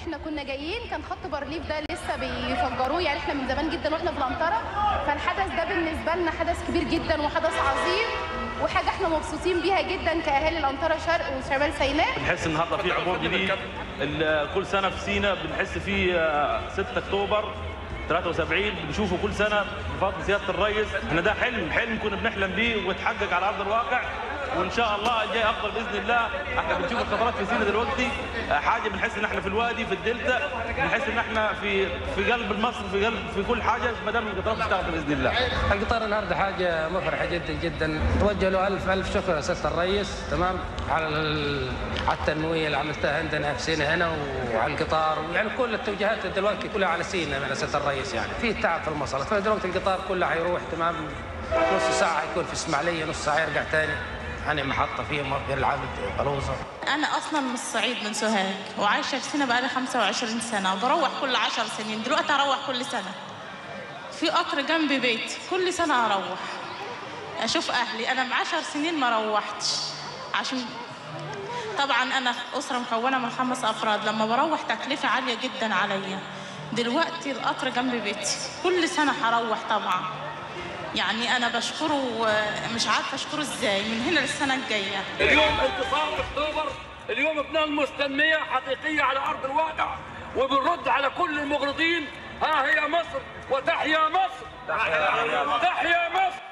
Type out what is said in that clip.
احنا كنا جايين كان خط بارليف ده لسه بيفجروه يعني احنا من زمان جدا واحنا في الانطره فالحدث ده بالنسبه لنا حدث كبير جدا وحدث عظيم وحاجه احنا مبسوطين بيها جدا كاهالي الانطره شرق وشمال سيناء بنحس النهارده في عبور جديد ال- كل سنه في سينا بنحس في آه، 6 اكتوبر 73 بنشوفه كل سنه بفضل سياده الرئيس احنا ده حلم حلم كنا بنحلم بيه واتحقق على ارض الواقع وان شاء الله الجاي افضل باذن الله احنا بنشوف الخطرات في سينا دلوقتي آه، حاجه بنحس ان احنا في الوادي في الدلتا بنحس ان احنا في في قلب مصر في قلب في كل حاجه ما دام القطارات تشتغل باذن الله القطار النهارده حاجه مفرحه جدا جدا توجه له الف الف شكر يا سياده الرئيس تمام على ال- على التنميه اللي عملتها عندنا في سينا هنا وعلى القطار ويعني كل التوجيهات دلوقتي كلها على سينا من سياده الرئيس يعني في تعب في المواصلات فدلوقتي القطار كله حيروح تمام نص ساعه يكون في اسماعيليه نص ساعه يرجع ثاني يعني محطه فيه غير العبد بلوزه أنا أصلا من الصعيد من سوهاج وعايشة في سينا بقالي 25 سنة وبروح كل 10 سنين دلوقتي أروح كل سنة في قطر جنب بيتي كل سنة أروح أشوف أهلي أنا من 10 سنين ما روحتش عشان طبعا أنا أسرة مكونة من خمس أفراد لما بروح تكلفة عالية جدا عليا دلوقتي القطر جنب بيتي كل سنة هروح طبعا يعني أنا بشكره آه، مش عارفة أشكره إزاي من هنا للسنة الجاية اليوم انتصار اكتوبر اليوم بنلمس تنميه حقيقيه على ارض الواقع وبنرد على كل المغرضين ها هي مصر وتحيا مصر تحيا مصر